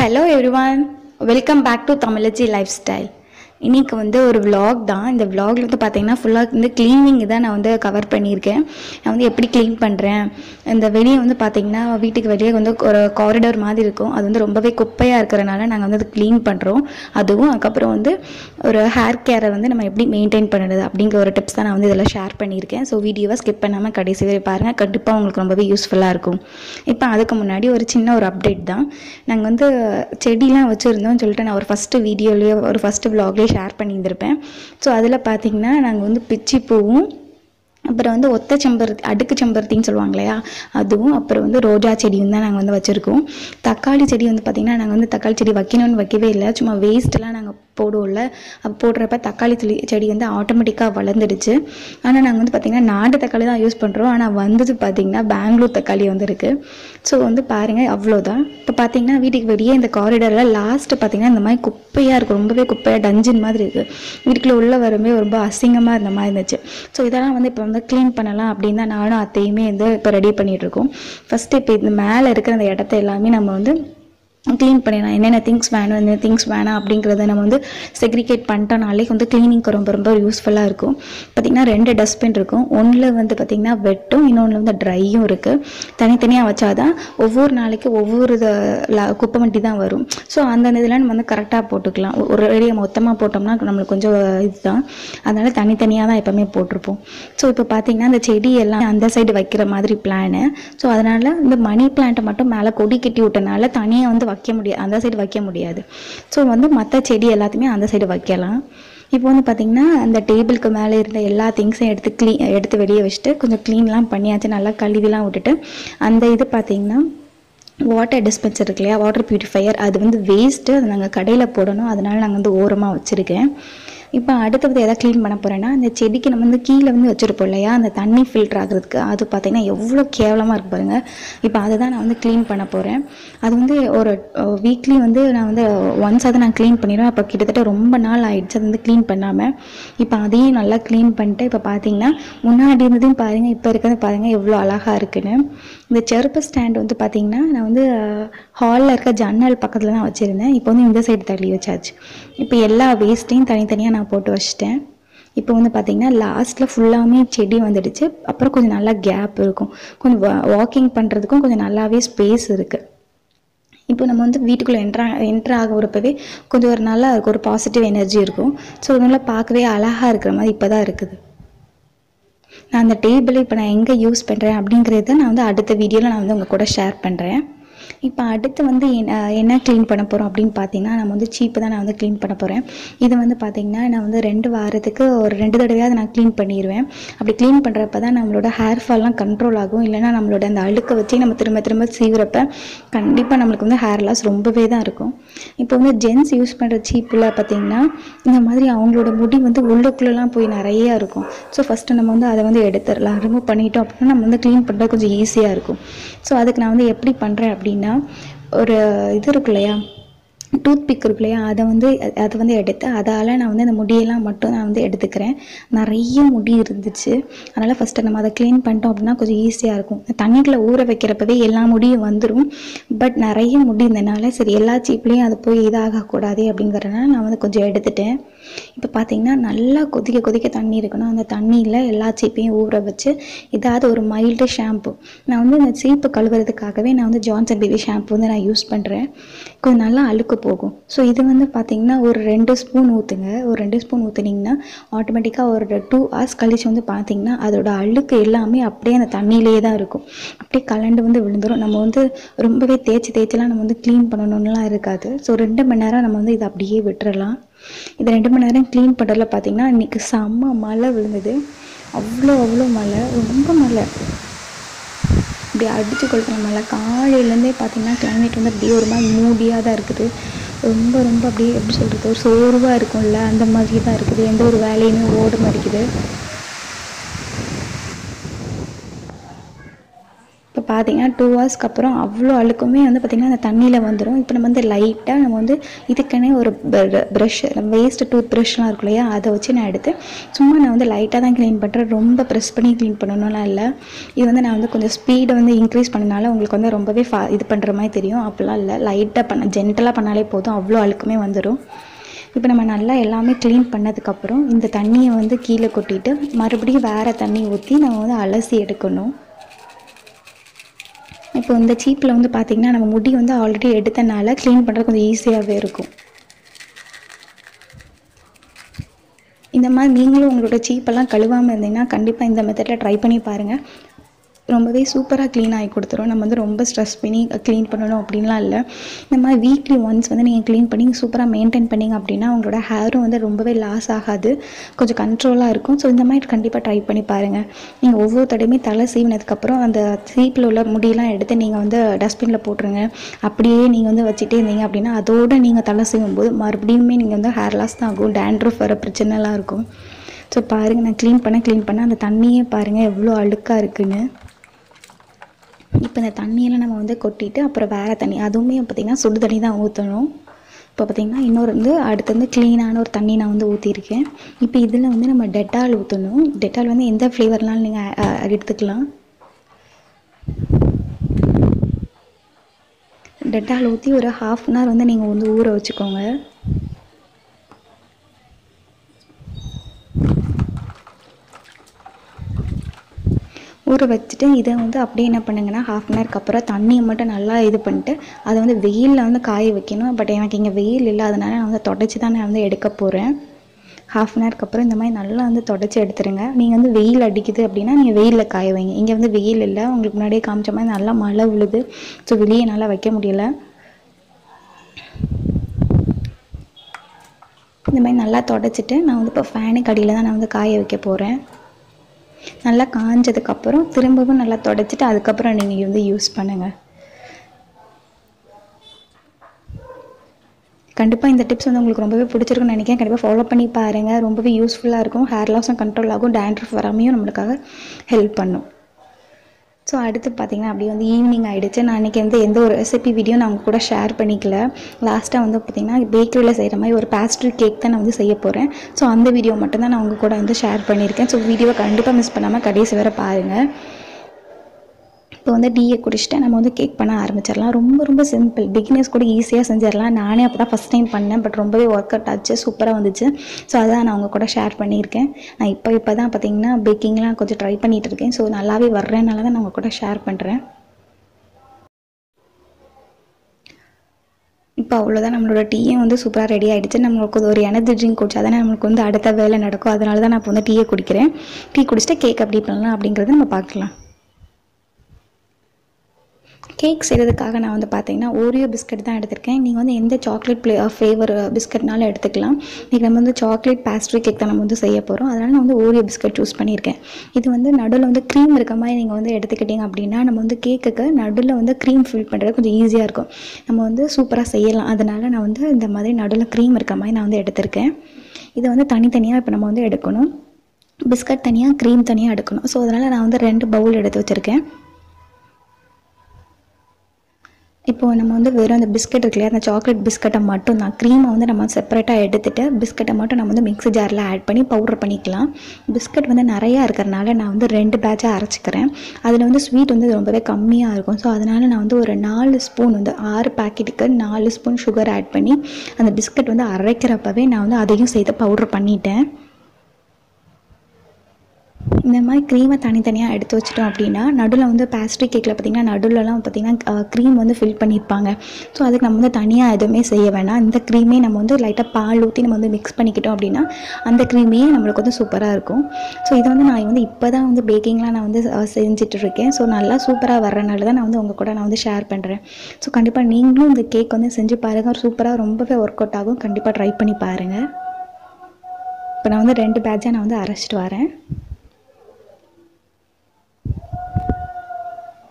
hello everyone welcome back to Tamizhachi lifestyle இன்றைக்கி வந்து ஒரு vlog தான் இந்த vlogல வந்து பார்த்தீங்கன்னா ஃபுல்லாக வந்து க்ளீனிங் தான் நான் வந்து கவர் பண்ணியிருக்கேன் நான் வந்து எப்படி க்ளீன் பண்ணுறேன் இந்த வெளியே வந்து பார்த்தீங்கன்னா வீட்டுக்கு வெளியே வந்து ஒரு காரிடோர் மாதிரி இருக்கும் அது வந்து ரொம்பவே குப்பையாக இருக்கிறனால நாங்கள் வந்து அதை க்ளீன் பண்ணுறோம் அதுவும் அதுக்கப்புறம் வந்து ஒரு ஹேர் கேரை வந்து நம்ம எப்படி மெயின்டைன் பண்ணுறது அப்படிங்கிற ஒரு டிப்ஸ் தான் நான் வந்து இதில் ஷேர் பண்ணியிருக்கேன் ஸோ வீடியோவை ஸ்கிப் பண்ணாமல் கடைசி வரை பாருங்கள் கண்டிப்பாக உங்களுக்கு ரொம்பவே யூஸ்ஃபுல்லாக இருக்கும் இப்போ அதுக்கு முன்னாடி ஒரு சின்ன ஒரு அப்டேட் தான் நாங்கள் வந்து செடிலாம் வச்சுருந்தோம்னு சொல்லிட்டு நான் ஒரு ஃபஸ்ட்டு வீடியோலேயே ஒரு ஃபஸ்ட்டு vlogலேயே ஷேர் பண்ணியிருந்திருப்பேன் ஸோ அதில் பார்த்தீங்கன்னா நாங்கள் வந்து பிச்சி பூவும் அப்புறம் வந்து ஒத்த செம்பருத்தி அடுக்கு செம்பருத்தின்னு சொல்லுவாங்க இல்லையா அதுவும் அப்புறம் வந்து ரோஜா செடியும் தான் நாங்கள் வந்து வச்சுருக்கோம் தக்காளி செடி வந்து பார்த்திங்கன்னா நாங்கள் வந்து தக்காளி செடி வைக்கணும்னு வைக்கவே இல்லை சும்மா வேஸ்ட்டெலாம் நாங்கள் போடுவோம்ல அப்போ போடுறப்ப தக்காளி செடி செடி வந்து ஆட்டோமேட்டிக்காக வளர்ந்துடுச்சு ஆனால் நாங்கள் வந்து பார்த்திங்கன்னா நாட்டு தக்காளி தான் யூஸ் பண்ணுறோம் ஆனால் வந்தது பார்த்திங்கன்னா பெங்களூர் தக்காளி வந்துருக்கு ஸோ வந்து பாருங்கள் அவ்வளோதான் இப்போ பார்த்தீங்கன்னா வீட்டுக்கு வெளியே இந்த காரிடரில் லாஸ்ட்டு பார்த்தீங்கன்னா இந்த மாதிரி குப்பையாக இருக்கும் ரொம்பவே குப்பையாக டஞ்சின் மாதிரி இருக்குது வீட்டுக்குள்ளே உள்ளே வரும்போது ரொம்ப அசிங்கமாக இருந்த மாதிரி இருந்துச்சு ஸோ இதெல்லாம் வந்து இப்போ வந்து க்ளீன் பண்ணலாம் அப்படின்னு தான் நானும் அத்தையுமே வந்து இப்போ ரெடி பண்ணிகிட்டு இருக்கோம் ஃபஸ்ட்டு இப்போ இந்த மேலே இருக்கிற அந்த இடத்த எல்லாமே நம்ம வந்து க்ளீன் பண்ணிடலாம் என்னென்ன திங்ஸ் வேணும் என்ன திங்ஸ் வேணாம் அப்படிங்கிறத நம்ம வந்து செக்ரிகேட் பண்ணிட்டோம்னாலே வந்து க்ளீனிங்க்கு ரொம்ப ரொம்ப யூஸ்ஃபுல்லாக இருக்கும் பார்த்திங்கன்னா ரெண்டு டஸ்ட்பின் இருக்கும் ஒன்றில் வந்து பார்த்திங்கன்னா வெட்டும் இன்னொன்று வந்து ட்ரையும் இருக்குது தனித்தனியாக வச்சாதான் ஒவ்வொரு நாளைக்கு ஒவ்வொரு இத ல- குப்பை வண்டி தான் வரும் ஸோ அந்தந்த இதில் நம்ம வந்து கரெக்டாக போட்டுக்கலாம் ஒ- ஒரு ஏரியா மொத்தமாக போட்டோம்னா நம்மளுக்கு கொஞ்சம் இதுதான் அதனால் தனித்தனியாக தான் எப்போவுமே போட்டிருப்போம் ஸோ இப்போ பார்த்தீங்கன்னா இந்த செடி எல்லாம் அந்த சைடு வைக்கிற மாதிரி பிளானு ஸோ அதனால் இந்த மணி பிளான்ட்டை மட்டும் மேலே கொடி கட்டி விட்டனால தனியாக வந்து வைக்க முடியாது அந்த சைடு வைக்க முடியாது ஸோ வந்து மற்ற செடி எல்லாத்தையுமே அந்த சைடு வைக்கலாம் இப்போ வந்து பார்த்திங்கன்னா அந்த டேபிளுக்கு மேலே இருந்த எல்லா திங்ஸையும் எடுத்து க்ளீ எடுத்து வெளியே வச்சுட்டு கொஞ்சம் க்ளீன்லாம் பண்ணியாச்சு நல்லா கழுவிலாம் விட்டுட்டு அந்த இது பார்த்திங்கன்னா வாட்டர் டிஸ்பென்சர் இருக்கு இல்லையா வாட்டர் பியூரிஃபையர் அது வந்து வேஸ்ட்டு அது நாங்கள் கடையில் போடணும் அதனால நாங்கள் வந்து ஓரமாக வச்சுருக்கேன் இப்போ அடுத்தது எதை க்ளீன் பண்ண போகிறேன்னா அந்த செடிக்கு நம்ம வந்து கீழே வந்து வச்சுருப்போம் இல்லையா அந்த தண்ணி ஃபில்டர் ஆகுறதுக்கு அது பார்த்திங்கன்னா எவ்வளோ கேவலமாக இருக்கு பாருங்கள் இப்போ அதை தான் நான் வந்து க்ளீன் பண்ண போகிறேன் அது வந்து ஒரு வீக்லி வந்து நான் வந்து ஒன்ஸ் அதை நான் க்ளீன் பண்ணிடுவேன் அப்போ கிட்டத்தட்ட ரொம்ப நாள் ஆயிடுச்சு அது வந்து க்ளீன் பண்ணாமல் இப்போ அதையும் நல்லா க்ளீன் பண்ணிட்டு இப்போ பார்த்தீங்கன்னா முன்னாடி இருந்ததையும் பாருங்கள் இப்போ இருக்கிறது பாருங்கள் எவ்வளோ அழகாக இருக்குன்னு இந்த செருப்பு ஸ்டாண்ட் வந்து பார்த்தீங்கன்னா நான் வந்து ஹாலில் இருக்க ஜன்னல் பக்கத்தில் தான் வச்சுருந்தேன் இப்போ வந்து இந்த சைடு தள்ளி வச்சாச்சு இப்போ எல்லா வேஸ்ட்டையும் தனித்தனியாக நான் போட்டு வச்சிட்டேன் இப்போ வந்து பார்த்தீங்கன்னா லாஸ்ட்டில் ஃபுல்லாமே செடி வந்துடுச்சு அப்புறம் கொஞ்சம் நல்லா கேப் இருக்கும் கொஞ்சம் வாக்கிங் பண்ணுறதுக்கும் கொஞ்சம் நல்லாவே ஸ்பேஸ் இருக்குது இப்போ நம்ம வந்து வீட்டுக்குள்ளே என்ட்ரா என்ட்ரு ஆகிறப்பவே கொஞ்சம் ஒரு நல்லா இருக்கும் ஒரு பாசிட்டிவ் எனர்ஜி இருக்கும் ஸோ அதனால பார்க்கவே அழகாக இருக்கிற மாதிரி இப்போ தான் இருக்குது நான் அந்த டேபிளை இப்போ நான் எங்கே யூஸ் பண்ணுறேன் அப்படிங்கிறத நான் வந்து அடுத்த வீடியோவில் நான் வந்து உங்கள் கூட ஷேர் பண்ணுறேன் இப்போ அடுத்து வந்து என்ன என்ன க்ளீன் பண்ண போகிறோம் அப்படின்னு பார்த்தீங்கன்னா நம்ம வந்து சீப்பு தான் நான் வந்து க்ளீன் பண்ண போகிறேன் இது வந்து பார்த்தீங்கன்னா நான் வந்து ரெண்டு வாரத்துக்கு ஒரு ரெண்டு தடவையாவது நான் க்ளீன் பண்ணிடுவேன் அப்படி க்ளீன் பண்ணுறப்ப தான் நம்மளோட ஹேர் ஃபால்லாம் கண்ட்ரோல் ஆகும் இல்லைன்னா நம்மளோட அந்த அழுக்கை வச்சு நம்ம திரும்ப திரும்ப சீவுறப்ப கண்டிப்பாக நம்மளுக்கு வந்து ஹேர் லாஸ் ரொம்பவே தான் இருக்கும் இப்போ வந்து ஜென்ஸ் யூஸ் பண்ணுற சீப்பில் பார்த்தீங்கன்னா இந்த மாதிரி அவங்களோட முடி வந்து உள்ளுக்குள்ளெல்லாம் போய் நிறைய இருக்கும் ஸோ ஃபஸ்ட்டு நம்ம வந்து அதை வந்து எடுத்துடலாம் ரிமூவ் பண்ணிட்டோம் அப்படின்னா நம்ம வந்து க்ளீன் பண்ணுறது கொஞ்சம் ஈஸியாக இருக்கும் ஸோ அதுக்கு நான் வந்து எப்படி பண்ணுறேன் அப்படின்னா ஒரு இது இருக்கு இல்லையா டூத் பிக் இருக்கு இல்லையா அதை வந்து அதை வந்து எடுத்து அதால் நான் வந்து அந்த முடியெல்லாம் மட்டும் நான் வந்து எடுத்துக்கிறேன் நிறைய முடி இருந்துச்சு அதனால் ஃபஸ்ட்டு நம்ம அதை க்ளீன் பண்ணிட்டோம் அப்படின்னா கொஞ்சம் ஈஸியாக இருக்கும் தண்ணிக்குள்ளே ஊற வைக்கிறப்பவே எல்லா முடியும் வந்துடும் பட் நிறைய முடி இருந்தனால சரி எல்லா சீப்லேயும் அது போய் இதாகக்கூடாது அப்படிங்கிறனால நான் வந்து கொஞ்சம் எடுத்துட்டேன் இப்போ பார்த்தீங்கன்னா நல்லா கொதிக்க கொதிக்க தண்ணி இருக்கணும் அந்த தண்ணியில் எல்லா சீப்பையும் ஊற வச்சு ஏதாவது ஒரு மைல்டு ஷாம்பு நான் வந்து இந்த சீப்பு கழுவுறதுக்காகவே நான் வந்து ஜான்சன் பேபி ஷாம்பு வந்து நான் யூஸ் பண்ணுறேன் கொஞ்சம் நல்லா அழுக்கு போகும் ஸோ இது வந்து பார்த்தீங்கன்னா ஒரு ரெண்டு ஸ்பூன் ஊற்றுங்க ஒரு ரெண்டு ஸ்பூன் ஊற்றுனீங்கன்னா ஆட்டோமேட்டிக்காக ஒரு டூ ஹவர்ஸ் கழிச்சு வந்து பார்த்தீங்கன்னா அதோட அழுக்கு எல்லாமே அப்படியே அந்த தண்ணியிலே தான் இருக்கும் அப்படியே கலண்டு வந்து விழுந்துரும் நம்ம வந்து ரொம்பவே தேய்ச்சி தேய்ச்சிலாம் நம்ம வந்து க்ளீன் பண்ணணும்லாம் இருக்காது ஸோ ரெண்டு மணி நேரம் நம்ம வந்து இதை அப்படியே விட்டுறலாம் இது ரெண்டு மணி நேரம் க்ளீன் பண்ணுறதுல பார்த்தீங்கன்னா இன்றைக்கி செம்ம மழை விழுந்தது அவ்வளோ அவ்வளோ மழை ரொம்ப மழை இப்படி அடித்து கொளுத்துற மழை காலையிலேருந்தே பார்த்தீங்கன்னா கிளைமேட் வந்து அப்படியே ஒரு மாதிரி மூடியாக தான் இருக்குது ரொம்ப ரொம்ப அப்படியே எப்படி சொல்கிறது ஒரு சோர்வாக இருக்கும்ல அந்த மாதிரி தான் இருக்குது எந்த ஒரு வேலையுமே ஓட மாட்டேங்குது இப்போ பார்த்தீங்கன்னா டூ ஹவர்ஸ்க்கு அப்புறம் அவ்வளோ அழுக்குமே வந்து பார்த்திங்கன்னா அந்த தண்ணியில் வந்துடும் இப்போ நம்ம வந்து லைட்டாக நம்ம வந்து இதுக்குன்னே ஒரு ப்ரஷ் வேஸ்ட் டூத் ப்ரஷ்லாம் இருக்கும் இல்லையா அதை வச்சு நான் எடுத்து சும்மா நான் வந்து லைட்டாக தான் க்ளீன் பண்ணுறேன் ரொம்ப ப்ரெஸ் பண்ணி க்ளீன் பண்ணணும்லாம் இல்லை இது வந்து நான் வந்து கொஞ்சம் ஸ்பீடை வந்து இன்க்ரீஸ் பண்ணனால உங்களுக்கு வந்து ரொம்பவே ஃபா இது பண்ணுற மாதிரி தெரியும் அப்படிலாம் இல்லை லைட்டாக பண்ண ஜென்டலாக பண்ணாலே போதும் அவ்வளோ அழுக்குமே வந்துடும் இப்போ நம்ம நல்லா எல்லாமே க்ளீன் பண்ணதுக்கப்புறம் இந்த தண்ணியை வந்து கீழே கொட்டிட்டு மறுபடியும் வேறு தண்ணி ஊற்றி நம்ம வந்து அலசி எடுக்கணும் இப்போ இந்த சீப்பில் வந்து பார்த்திங்கன்னா நம்ம முடி வந்து ஆல்ரெடி எடுத்தனால க்ளீன் பண்ணுறது கொஞ்சம் ஈஸியாகவே இருக்கும் இந்த மாதிரி நீங்களும் உங்களோட சீப்பெல்லாம் கழுவாமல் இருந்தீங்கன்னா கண்டிப்பாக இந்த மெத்தடில் ட்ரை பண்ணி பாருங்கள் ரொம்பவே சூப்பராக க்ளீன் ஆகி கொடுத்துரும் நம்ம வந்து ரொம்ப ஸ்ட்ரெஸ் பண்ணி க்ளீன் பண்ணணும் அப்படின்லாம் இல்லை இந்த மாதிரி வீக்லி ஒன்ஸ் வந்து நீங்கள் க்ளீன் பண்ணி சூப்பராக மெயின்டைன் பண்ணிங்க அப்படின்னா உங்களோட ஹேரும் வந்து ரொம்பவே லாஸ் ஆகாது கொஞ்சம் கண்ட்ரோலாக இருக்கும் ஸோ இந்த மாதிரி கண்டிப்பாக ட்ரை பண்ணி பாருங்கள் நீங்கள் ஒவ்வொரு தடையுமே தலை சீவினதுக்கப்புறம் அந்த சீப்பில் உள்ள முடியெல்லாம் எடுத்து நீங்கள் வந்து டஸ்ட்பினில் போட்டுருங்க அப்படியே நீங்கள் வந்து வச்சுட்டே இருந்தீங்க அப்படின்னா அதோடு நீங்கள் தலை சீவும்போது மறுபடியுமே நீங்கள் வந்து ஹேர் லாஸ் தான் ஆகும் டேண்ட்ரஃப் வர பிரச்சனைலாம் இருக்கும் ஸோ பாருங்கள் நான் க்ளீன் பண்ண க்ளீன் பண்ண அந்த தண்ணியே பாருங்கள் எவ்வளோ அழுக்காக இருக்குன்னு இப்போ இந்த தண்ணியெல்லாம் நம்ம வந்து கொட்டிட்டு அப்புறம் வேறு தண்ணி அதுவுமே பார்த்திங்கன்னா சுடு தண்ணி தான் ஊற்றணும் இப்போ பார்த்திங்கன்னா இன்னொரு வந்து அடுத்து வந்து க்ளீனான ஒரு தண்ணி நான் வந்து ஊற்றிருக்கேன் இப்போ இதில் வந்து நம்ம டெட்டால் ஊற்றணும் டெட்டால் வந்து எந்த ஃப்ளேவர்னாலும் நீங்கள் எடுத்துக்கலாம் டெட்டால் ஊற்றி ஒரு ஹாஃப் அன் ஹவர் வந்து நீங்கள் வந்து ஊற வச்சுக்கோங்க ஊற வச்சுட்டு இதை வந்து அப்படியே என்ன பண்ணுங்கன்னா ஹாஃப் அன் ஹவருக்கு அப்புறம் தண்ணியை மட்டும் நல்லா இது பண்ணிட்டு அதை வந்து வெயிலில் வந்து காய வைக்கணும் பட் எனக்கு இங்கே வெயில் இல்லை அதனால நான் வந்து தொடச்சி தான் நான் வந்து எடுக்க போகிறேன் ஹாஃப் அன் ஹவருக்கு அப்புறம் இந்த மாதிரி நல்லா வந்து தொடச்சி எடுத்துருங்க நீங்கள் வந்து வெயில் அடிக்குது அப்படின்னா நீங்கள் வெயிலில் காய வைங்க இங்கே வந்து வெயில் இல்லை உங்களுக்கு முன்னாடியே காமிச்ச மாதிரி நல்லா மழை விழுது ஸோ வெளியே நல்லா வைக்க முடியல இந்த மாதிரி நல்லா தொடச்சிட்டு நான் வந்து இப்போ ஃபேனுக்கு அடியில் தான் நான் வந்து காய வைக்க போகிறேன் நல்லா காஞ்சதுக்கப்புறம் திரும்பவும் நல்லா தொடச்சிட்டு அதுக்கப்புறம் நீங்கள் வந்து யூஸ் பண்ணுங்கள் கண்டிப்பாக இந்த டிப்ஸ் வந்து உங்களுக்கு ரொம்பவே பிடிச்சிருக்குன்னு நினைக்கிறேன் கண்டிப்பாக ஃபாலோ பண்ணி பாருங்கள் ரொம்பவே யூஸ்ஃபுல்லாக இருக்கும் ஹேர் லாஸும் கண்ட்ரோல் ஆகும் டேண்ட்ரஃப் வராமையும் நம்மளுக்காக ஹெல்ப் பண்ணும் ஸோ அடுத்து பார்த்திங்கன்னா அப்படியே வந்து ஈவினிங் ஆகிடுச்சு நான் இன்றைக்கி வந்து எந்த ஒரு ரெசிபி வீடியோ நான் உங்கள் கூட ஷேர் பண்ணிக்கல லாஸ்ட்டாக வந்து பார்த்திங்கன்னா பேக்கரியில் செய்கிற மாதிரி ஒரு பேஸ்ட்ரி கேக் தான் நான் வந்து செய்ய போகிறேன் ஸோ அந்த வீடியோ மட்டும்தான் நான் உங்கள் கூட வந்து ஷேர் பண்ணியிருக்கேன் ஸோ வீடியோவை கண்டிப்பாக மிஸ் பண்ணாமல் கடைசி வரை பாருங்கள் இப்போ வந்து டீயை குடிச்சிட்டு நம்ம வந்து கேக் பண்ண ஆரம்பிச்சிடலாம் ரொம்ப ரொம்ப சிம்பிள் பிகினர்ஸ் கூட ஈஸியாக செஞ்சிடலாம் நானே அப்போ தான் ஃபஸ்ட் டைம் பண்ணேன் பட் ரொம்பவே ஒர்க் அவுட் ஆச்சு சூப்பராக வந்துச்சு ஸோ அதான் நான் உங்கள் கூட ஷேர் பண்ணியிருக்கேன் நான் இப்போ இப்போ தான் பார்த்தீங்கன்னா பேக்கிங்லாம் கொஞ்சம் ட்ரை பண்ணிகிட்டு இருக்கேன் ஸோ நல்லாவே வர்றேனால தான் நான் உங்கள் கூட ஷேர் பண்ணுறேன் இப்போ அவ்வளோதான் நம்மளோட டீயும் வந்து சூப்பராக ரெடி ஆகிடுச்சு நம்மளுக்கு ஒரு எனர்ஜி ட்ரிங்க் குடிச்சா தானே நம்மளுக்கு வந்து அடுத்த வேலை நடக்கும் அதனால தான் நான் இப்போ வந்து டீயை குடிக்கிறேன் டீ குடிச்சிட்டு கேக் அப்படி பண்ணலாம் அப்படிங்கிறத நம்ம பார்க்கலாம் கேக் செய்கிறதுக்காக நான் வந்து பார்த்தீங்கன்னா ஓரியோ பிஸ்கட் தான் எடுத்திருக்கேன் நீங்கள் வந்து எந்த சாக்லேட் ப்ளே ஃப்ளேவர் பிஸ்கட்னாலும் எடுத்துக்கலாம் இன்றைக்கி நம்ம வந்து சாக்லேட் பேஸ்ட்ரி கேக் தான் நம்ம வந்து செய்ய போகிறோம் அதனால் நான் வந்து ஓரியோ பிஸ்கட் சூஸ் பண்ணியிருக்கேன் இது வந்து நடுவில் வந்து க்ரீம் இருக்க மாதிரி நீங்கள் வந்து எடுத்துக்கிட்டீங்க அப்படின்னா நம்ம வந்து கேக்குக்கு நடுவில் வந்து க்ரீம் ஃபில் பண்ணுறது கொஞ்சம் ஈஸியாக இருக்கும் நம்ம வந்து சூப்பராக செய்யலாம் அதனால் நான் வந்து இந்த மாதிரி நடுவில் க்ரீம் இருக்க மாதிரி நான் வந்து எடுத்திருக்கேன் இதை வந்து தனித்தனியாக இப்போ நம்ம வந்து எடுக்கணும் பிஸ்கட் தனியாக க்ரீம் தனியாக எடுக்கணும் ஸோ அதனால் நான் வந்து ரெண்டு பவுல் எடுத்து வச்சுருக்கேன் இப்போ நம்ம வந்து வெறும் அந்த பிஸ்கட் இருக்கு இல்லையா அந்த சாக்லேட் பிஸ்கட்டை மட்டும் தான் க்ரீமை வந்து நம்ம செப்பரேட்டாக எடுத்துகிட்டு பிஸ்கட்டை மட்டும் நம்ம வந்து மிக்ஸி ஜாரில் ஆட் பண்ணி பவுடர் பண்ணிக்கலாம் பிஸ்கட் வந்து நிறையா இருக்கிறனால நான் வந்து ரெண்டு பேட்சாக அரைச்சிக்கிறேன் அதில் வந்து ஸ்வீட் வந்து ரொம்பவே கம்மியாக இருக்கும் ஸோ அதனால் நான் வந்து ஒரு நாலு ஸ்பூன் வந்து ஆறு பாக்கெட்டுக்கு நாலு ஸ்பூன் சுகர் ஆட் பண்ணி அந்த பிஸ்கட் வந்து அரைக்கிறப்பவே நான் வந்து அதையும் சேர்த்து பவுடர் பண்ணிட்டேன் இந்த மாதிரி க்ரீமை தனித்தனியாக எடுத்து வச்சிட்டோம் அப்படின்னா நடுவில் வந்து பேஸ்ட்ரி கேக்கில் பார்த்திங்கன்னா நடுவில்லாம் பார்த்திங்கன்னா க்ரீம் வந்து ஃபில் பண்ணியிருப்பாங்க ஸோ அதுக்கு நம்ம வந்து தனியாக எதுவுமே செய்ய வேணாம் இந்த க்ரீமே நம்ம வந்து லைட்டாக பால் ஊற்றி நம்ம வந்து மிக்ஸ் பண்ணிக்கிட்டோம் அப்படின்னா அந்த க்ரீமே நம்மளுக்கு வந்து சூப்பராக இருக்கும் ஸோ இது வந்து நான் வந்து இப்போ தான் வந்து பேக்கிங்லாம் நான் வந்து செஞ்சுட்டு இருக்கேன் ஸோ நல்லா சூப்பராக வர்றனால தான் நான் வந்து உங்கள் கூட நான் வந்து ஷேர் பண்ணுறேன் ஸோ கண்டிப்பாக நீங்களும் இந்த கேக் வந்து செஞ்சு பாருங்கள் சூப்பராக ரொம்பவே ஒர்க் அவுட் ஆகும் கண்டிப்பாக ட்ரை பண்ணி பாருங்கள் இப்போ நான் வந்து ரெண்டு பேட்சாக நான் வந்து அரைச்சிட்டு வரேன்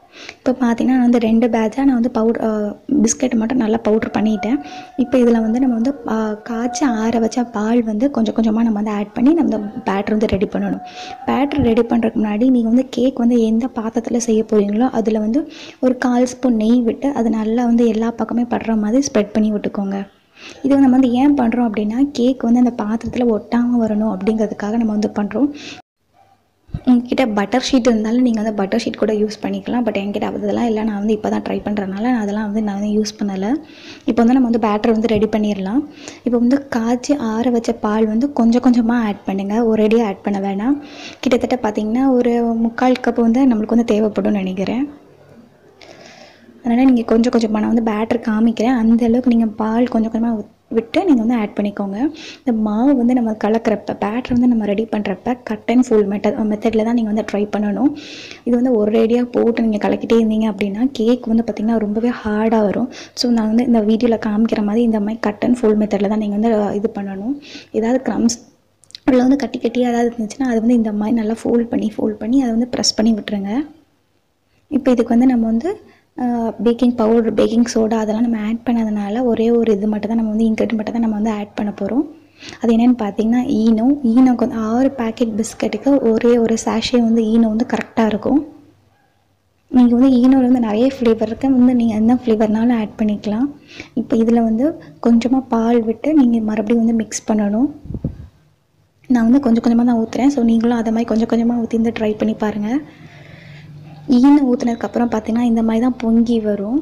இப்போ பார்த்தீங்கன்னா நான் வந்து ரெண்டு பேட்சாக நான் வந்து பவுடர் பிஸ்கெட் மட்டும் நல்லா பவுட்ரு பண்ணிட்டேன் இப்போ இதில் வந்து நம்ம வந்து ஆ, காய்ச்சி ஆற வச்ச பால் வந்து கொஞ்சம் கொஞ்சமாக நம்ம வந்து ஆட் பண்ணி நம்ம இந்த பேட்டர் வந்து ரெடி பண்ணணும் பேட்டர் ரெடி பண்ணுறதுக்கு முன்னாடி நீங்கள் வந்து கேக் வந்து எந்த பாத்திரத்தில் செய்ய போகிறீங்களோ அதில் வந்து ஒரு கால் ஸ்பூன் நெய் விட்டு அது நல்லா வந்து எல்லா பக்கமே படுற மாதிரி ஸ்ப்ரெட் பண்ணி விட்டுக்கோங்க இது வந்து நம்ம வந்து ஏன் பண்ணுறோம் அப்படின்னா கேக் வந்து அந்த பாத்திரத்தில் ஒட்டாமல் வரணும் அப்படிங்கிறதுக்காக நம்ம வந்து பண்ணுறோம் உங்ககிட்ட பட்டர் ஷீட் இருந்தாலும் நீங்கள் வந்து பட்டர் ஷீட் கூட யூஸ் பண்ணிக்கலாம் பட் என்கிட்ட அதெல்லாம் இல்லை நான் வந்து இப்போ தான் ட்ரை பண்ணுறதுனால நான் அதெல்லாம் வந்து நான் வந்து யூஸ் பண்ணலை இப்போ வந்து நம்ம வந்து பேட்டர் வந்து ரெடி பண்ணிடலாம் இப்போ வந்து காய்ச்சி ஆற வச்ச பால் வந்து கொஞ்சம் கொஞ்சமாக ஆட் பண்ணுங்கள் ஒரேடியாக ஆட் பண்ண வேணாம் கிட்டத்தட்ட பார்த்தீங்கன்னா ஒரு முக்கால் கப் வந்து நம்மளுக்கு வந்து தேவைப்படும்னு நினைக்கிறேன் அதனால் நீங்கள் கொஞ்சம் கொஞ்சமாக நான் வந்து பேட்டர் காமிக்கிறேன் அந்த அளவுக்கு நீங்கள் பால் கொஞ்சம் கொஞ்சமாக விட்டு நீங்கள் வந்து ஆட் பண்ணிக்கோங்க இந்த மாவு வந்து நம்ம கலக்கிறப்ப பேட்டர் வந்து நம்ம ரெடி பண்ணுறப்ப கட் அண்ட் ஃபுல் மெத்தட் மெத்தடில் தான் நீங்கள் வந்து ட்ரை பண்ணணும் இது வந்து ஒரு ரேடியாக போட்டு நீங்கள் கலக்கிட்டே இருந்தீங்க அப்படின்னா கேக் வந்து பார்த்திங்கன்னா ரொம்பவே ஹார்டாக வரும் ஸோ நான் வந்து இந்த வீடியோவில் காமிக்கிற மாதிரி இந்த மாதிரி கட் அண்ட் ஃபுல் மெத்தடில் தான் நீங்கள் வந்து இது பண்ணணும் ஏதாவது க்ரம்ஸ் அதில் வந்து கட்டி கட்டியாக ஏதாவது இருந்துச்சுன்னா அது வந்து இந்த மாதிரி நல்லா ஃபோல்ட் பண்ணி ஃபோல்ட் பண்ணி அதை வந்து ப்ரெஸ் பண்ணி விட்டுருங்க இப்போ இதுக்கு வந்து நம்ம வந்து பேக்கிங் பவுடர் பேக்கிங் சோடா அதெல்லாம் நம்ம ஆட் பண்ணதுனால ஒரே ஒரு இது மட்டும் தான் நம்ம வந்து இன்க்ரீடியன்ட் மட்டும் தான் நம்ம வந்து ஆட் பண்ண போகிறோம் அது என்னென்னு பார்த்தீங்கன்னா ஈனோ ஈனோக்கு வந்து ஆறு பேக்கெட் பிஸ்கட்டுக்கு ஒரே ஒரு சாஷே வந்து ஈனோ வந்து கரெக்டாக இருக்கும் நீங்கள் வந்து ஈனோவில் வந்து நிறைய ஃப்ளேவர் இருக்கு வந்து நீங்கள் எந்த ஃப்ளேவர்னாலும் ஆட் பண்ணிக்கலாம் இப்போ இதில் வந்து கொஞ்சமாக பால் விட்டு நீங்கள் மறுபடியும் வந்து மிக்ஸ் பண்ணணும் நான் வந்து கொஞ்சம் கொஞ்சமாக தான் ஊற்றுறேன் ஸோ நீங்களும் அதை மாதிரி கொஞ்சம் கொஞ்சமாக ஊற்றி வந்து ட்ரை பண்ணி பாருங்கள் ஈன ஊற்றுனதுக்கப்புறம் பார்த்தீங்கன்னா இந்த மாதிரி தான் பொங்கி வரும்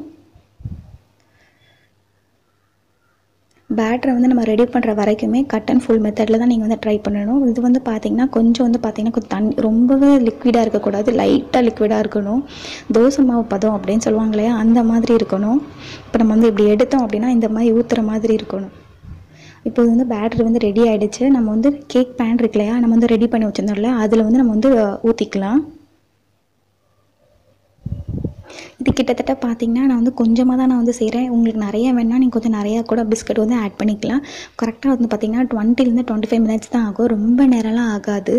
பேட்டரை வந்து நம்ம ரெடி பண்ணுற வரைக்குமே கட் அண்ட் ஃபுல் மெத்தடில் தான் நீங்கள் வந்து ட்ரை பண்ணணும் இது வந்து பார்த்தீங்கன்னா கொஞ்சம் வந்து பார்த்தீங்கன்னா கொஞ்சம் தண்ணி ரொம்பவே லிக்விடாக இருக்கக்கூடாது லைட்டாக லிக்விடாக இருக்கணும் தோசை மாவு பதம் அப்படின்னு சொல்லுவாங்க இல்லையா அந்த மாதிரி இருக்கணும் இப்போ நம்ம வந்து இப்படி எடுத்தோம் அப்படின்னா இந்த மாதிரி ஊற்றுற மாதிரி இருக்கணும் இப்போ இது வந்து பேட்டரி வந்து ரெடி ஆகிடுச்சு நம்ம வந்து கேக் பேன் இருக்கு இல்லையா நம்ம வந்து ரெடி பண்ணி வச்சுருந்தோம்ல அதில் வந்து நம்ம வந்து ஊற்றிக்கலாம் இது கிட்டத்தட்ட பார்த்தீங்கன்னா நான் வந்து கொஞ்சமாக தான் நான் வந்து செய்கிறேன் உங்களுக்கு நிறைய வேணால் நீங்கள் கொஞ்சம் நிறையா கூட பிஸ்கட் வந்து ஆட் பண்ணிக்கலாம் கரெக்டாக வந்து பார்த்தீங்கன்னா டுவெண்ட்டிலேருந்து டுவெண்ட்டி ஃபைவ் மினிட்ஸ் தான் ஆகும் ரொம்ப நேரம்லாம் ஆகாது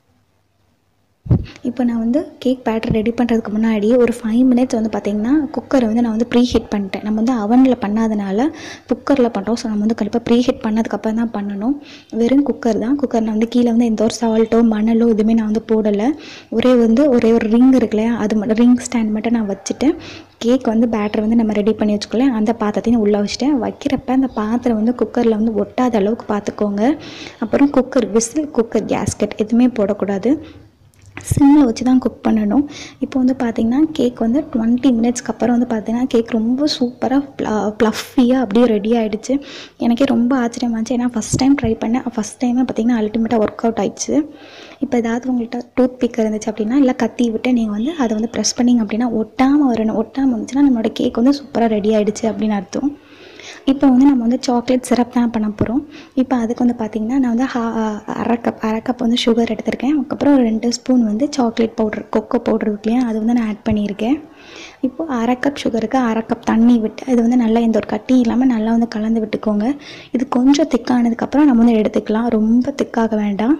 இப்போ நான் வந்து கேக் பேட்டர் ரெடி பண்ணுறதுக்கு முன்னாடி ஒரு ஃபைவ் மினிட்ஸ் வந்து பார்த்திங்கன்னா குக்கரை வந்து நான் வந்து ப்ரீ ஹீட் பண்ணிட்டேன் நம்ம வந்து அவனில் பண்ணாதனால குக்கரில் பண்ணுறோம் ஸோ நம்ம வந்து கண்டிப்பாக ப்ரீ ஹீட் பண்ணதுக்கப்புறம் தான் பண்ணணும் வெறும் குக்கர் தான் குக்கர் நான் வந்து கீழே வந்து எந்த ஒரு சால்ட்டோ மணலோ எதுவுமே நான் வந்து போடலை ஒரே வந்து ஒரே ஒரு ரிங் இருக்கு இல்லையா அது மட்டும் ரிங் ஸ்டாண்ட் மட்டும் நான் வச்சுட்டு கேக் வந்து பேட்டர் வந்து நம்ம ரெடி பண்ணி வச்சுக்கல அந்த பாத்திரத்தையும் உள்ளே வச்சுட்டேன் வைக்கிறப்ப அந்த பாத்திரம் வந்து குக்கரில் வந்து ஒட்டாத அளவுக்கு பார்த்துக்கோங்க அப்புறம் குக்கர் விசில் குக்கர் கேஸ்கெட் எதுவுமே போடக்கூடாது சிம்மில் வச்சு தான் குக் பண்ணணும் இப்போ வந்து பார்த்திங்கன்னா கேக் வந்து டுவெண்ட்டி மினிட்ஸ்க்கு அப்புறம் வந்து பார்த்திங்கன்னா கேக் ரொம்ப சூப்பராக ப்ளஃபியாக அப்படியே ரெடி ஆகிடுச்சு எனக்கே ரொம்ப ஆச்சரியமாச்சு ஏன்னா ஃபஸ்ட் டைம் ட்ரை பண்ணேன் ஃபஸ்ட் டைமே பார்த்திங்கன்னா அல்டிமேட்டாக ஒர்க் அவுட் ஆயிடுச்சு இப்போ ஏதாவது உங்கள்கிட்ட டூத் பிக் இருந்துச்சு அப்படின்னா இல்லை கத்தி விட்டு நீங்கள் வந்து அதை வந்து ப்ரெஸ் பண்ணிங்க அப்படின்னா ஒட்டாமல் வரணும் ஒட்டாமல் வந்துச்சுன்னா நம்மளோட கேக் வந்து சூப்பராக ரெடி ஆகிடுச்சு அப்படின்னு அர்த்தம் இப்போ வந்து நம்ம வந்து சாக்லேட் சிரப் தான் பண்ண போகிறோம் இப்போ அதுக்கு வந்து பார்த்திங்கன்னா நான் வந்து ஹா அரை கப் அரை கப் வந்து சுகர் எடுத்திருக்கேன் அதுக்கப்புறம் ஒரு ரெண்டு ஸ்பூன் வந்து சாக்லேட் பவுடர் கொக்கோ பவுடர் இருக்கு இல்லையா அது வந்து நான் ஆட் பண்ணியிருக்கேன் இப்போ அரை கப் சுகருக்கு அரை கப் தண்ணி விட்டு இது வந்து நல்லா எந்த ஒரு கட்டி இல்லாமல் நல்லா வந்து கலந்து விட்டுக்கோங்க இது கொஞ்சம் திக்கானதுக்கப்புறம் நம்ம வந்து எடுத்துக்கலாம் ரொம்ப திக்காக வேண்டாம்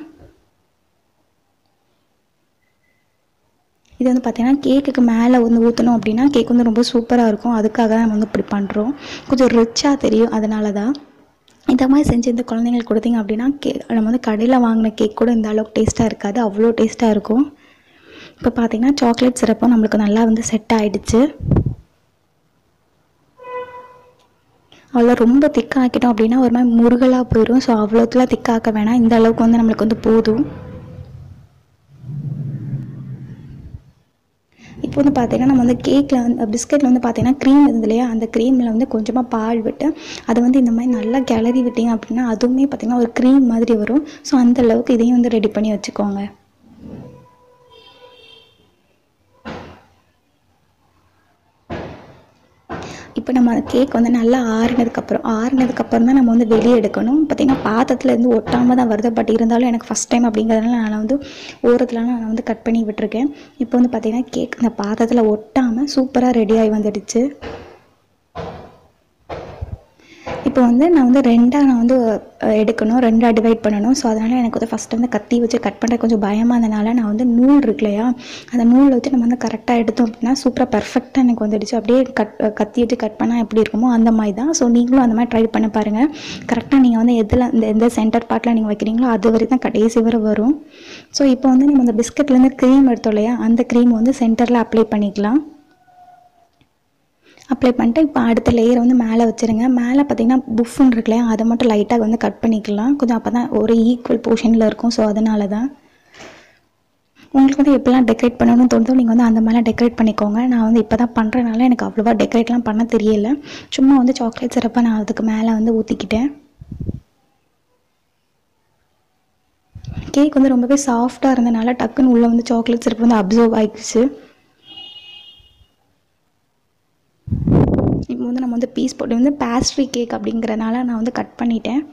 இது வந்து பார்த்திங்கன்னா கேக்குக்கு மேலே வந்து ஊற்றணும் அப்படின்னா கேக் வந்து ரொம்ப சூப்பராக இருக்கும் அதுக்காக தான் நம்ம வந்து இப்படி பண்ணுறோம் கொஞ்சம் ரிச்சாக தெரியும் அதனால தான் இந்த மாதிரி செஞ்சு இந்த குழந்தைங்களுக்கு கொடுத்தீங்க அப்படின்னா கே நம்ம வந்து கடையில் வாங்கின கேக் கூட இந்த அளவுக்கு டேஸ்ட்டாக இருக்காது அவ்வளோ டேஸ்ட்டாக இருக்கும் இப்போ பார்த்தீங்கன்னா சாக்லேட் சிரப்பும் நம்மளுக்கு நல்லா வந்து செட் ஆகிடுச்சு அவ்வளோ ரொம்ப திக்காக்கிட்டோம் அப்படின்னா ஒரு மாதிரி முருகலாக போயிடும் ஸோ அவ்வளோத்துலாம் திக்காக்க வேணாம் இந்த அளவுக்கு வந்து நம்மளுக்கு வந்து போதும் இப்போ வந்து பார்த்தீங்கன்னா நம்ம வந்து கேக்கில் வந்து பிஸ்கெட்டில் வந்து பார்த்தீங்கன்னா க்ரீம் இருந்தது இல்லையா அந்த க்ரீமில் வந்து கொஞ்சமாக பால் விட்டு அதை வந்து இந்த மாதிரி நல்லா கிளறி விட்டீங்க அப்படின்னா அதுவுமே பார்த்திங்கன்னா ஒரு க்ரீம் மாதிரி வரும் ஸோ அந்த அளவுக்கு இதையும் வந்து ரெடி பண்ணி வச்சுக்கோங்க இப்போ நம்ம அந்த கேக் வந்து நல்லா ஆறினதுக்கப்புறம் ஆறினதுக்கப்புறம் தான் நம்ம வந்து வெளியே எடுக்கணும் பார்த்திங்கன்னா பாத்திரத்துல இருந்து ஒட்டாமல் தான் வருது பட் இருந்தாலும் எனக்கு ஃபஸ்ட் டைம் அப்படிங்கிறதுனால நான் வந்து ஓரத்துலலாம் நான் வந்து கட் பண்ணி விட்டுருக்கேன் இப்போ வந்து பார்த்திங்கன்னா கேக் அந்த பாத்திரத்தில் ஒட்டாமல் சூப்பராக ரெடி ஆகி வந்துடுச்சு இப்போ வந்து நான் வந்து ரெண்டாக நான் வந்து அஹ், எடுக்கணும் ரெண்டாக டிவைட் பண்ணணும் ஸோ அதனால் எனக்கு வந்து ஃபஸ்ட்டு வந்து கத்தி வச்சு கட் பண்ணுற கொஞ்சம் பயமாக இருந்தனால நான் வந்து நூல் இருக்கு இல்லையா அந்த நூலில் வச்சு நம்ம வந்து கரெக்டாக எடுத்தோம் அப்படின்னா சூப்பராக பர்ஃபெக்டாக எனக்கு வந்துடுச்சு அப்படியே கட் கத்தி வச்சு கட் பண்ணால் எப்படி இருக்குமோ அந்த மாதிரி தான் ஸோ நீங்களும் அந்த மாதிரி ட்ரை பண்ண பாருங்கள் கரெக்டாக நீங்கள் வந்து எதில் இந்த எந்த சென்டர் பார்ட்டில் நீங்கள் வைக்கிறீங்களோ அது வரை தான் கடைசி வரை வரும் ஸோ இப்போ வந்து நம்ம அந்த பிஸ்கட்லேருந்து க்ரீம் எடுத்தோம் இல்லையா அந்த க்ரீம் வந்து சென்டரில் அப்ளை பண்ணிக்கலாம் அப்ளை பண்ணிட்டு இப்போ அடுத்த லேயர் வந்து மேலே வச்சுருங்க மேலே பார்த்தீங்கன்னா புஃப்னு இருக்கு இல்லையா அதை மட்டும் லைட்டாக வந்து கட் பண்ணிக்கலாம் கொஞ்சம் அப்போ தான் ஒரு ஈக்குவல் போர்ஷனில் இருக்கும் ஸோ அதனால தான் உங்களுக்கு வந்து எப்படிலாம் டெக்கரேட் பண்ணணும்னு தோணுதோ நீங்கள் வந்து அந்த மாதிரிலாம் டெக்கரேட் பண்ணிக்கோங்க நான் வந்து இப்போ தான் பண்ணுறதுனால எனக்கு அவ்வளோவா டெக்கரேட்லாம் பண்ண தெரியல சும்மா வந்து சாக்லேட் சிறப்பாக நான் அதுக்கு மேலே வந்து ஊற்றிக்கிட்டேன் கேக் வந்து ரொம்பவே சாஃப்டாக இருந்தனால டக்குன்னு உள்ளே வந்து சாக்லேட் சிறப்பு வந்து அப்சர்வ் ஆகிடுச்சு இப்போ வந்து நம்ம வந்து பீஸ் போட்டு வந்து பேஸ்ட்ரி கேக் அப்படிங்கிறனால நான் வந்து கட் பண்ணிட்டேன்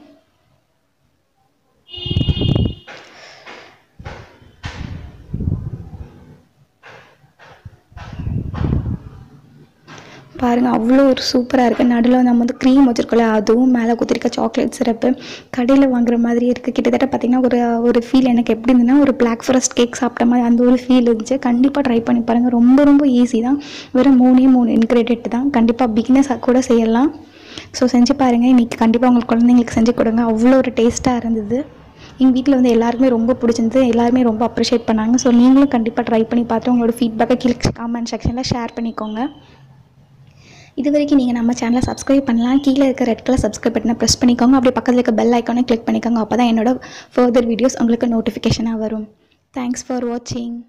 பாருங்கள் அவ்வளோ ஒரு சூப்பராக இருக்குது நடுவில் நம்ம வந்து க்ரீம் வச்சுருக்கோம்ல அதுவும் மேலே குத்திருக்க சாக்லேட் சிரப்பு கடையில் வாங்குற மாதிரி இருக்குது கிட்டத்தட்ட பார்த்திங்கன்னா ஒரு ஒரு ஃபீல் எனக்கு எப்படி இருந்ததுன்னா ஒரு பிளாக் ஃபாரஸ்ட் கேக் சாப்பிட்ட மாதிரி அந்த ஒரு ஃபீல் இருந்துச்சு கண்டிப்பாக ட்ரை பண்ணி பாருங்கள் ரொம்ப ரொம்ப ஈஸி தான் வெறும் மூணே மூணு இன்க்ரீடியன்ட் தான் கண்டிப்பாக பிகினஸ் கூட செய்யலாம் ஸோ செஞ்சு பாருங்கள் இன்றைக்கி கண்டிப்பாக உங்கள் குழந்தைங்களுக்கு செஞ்சு கொடுங்க அவ்வளோ ஒரு டேஸ்ட்டாக இருந்தது எங்கள் வீட்டில் வந்து எல்லாருக்குமே ரொம்ப பிடிச்சிருந்தது எல்லாருமே ரொம்ப அப்ரிஷியேட் பண்ணாங்க ஸோ நீங்களும் கண்டிப்பாக ட்ரை பண்ணி பார்த்து உங்களோட ஃபீட்பேக்கை கீழே காமெண்ட் செக்ஷனில் ஷேர் பண்ணிக்கோங்க இது வரைக்கும் நீங்கள் நம்ம சேனலை சப்ஸ்கிரைப் பண்ணலாம் கீழே இருக்க ரெட் கலர் சப்ஸ்கிரைப் பட்டனை ப்ரெஸ் பண்ணிக்கோங்க அப்படியே பக்கத்தில் இருக்க பெல் ஐக்கானை கிளிக் பண்ணிக்கோங்க அப்போ தான் என்னோட ஃபர்தர் வீடியோஸ் உங்களுக்கு நோட்டிஃபிகேஷனாக வரும் தேங்க்ஸ் ஃபார் வாட்சிங்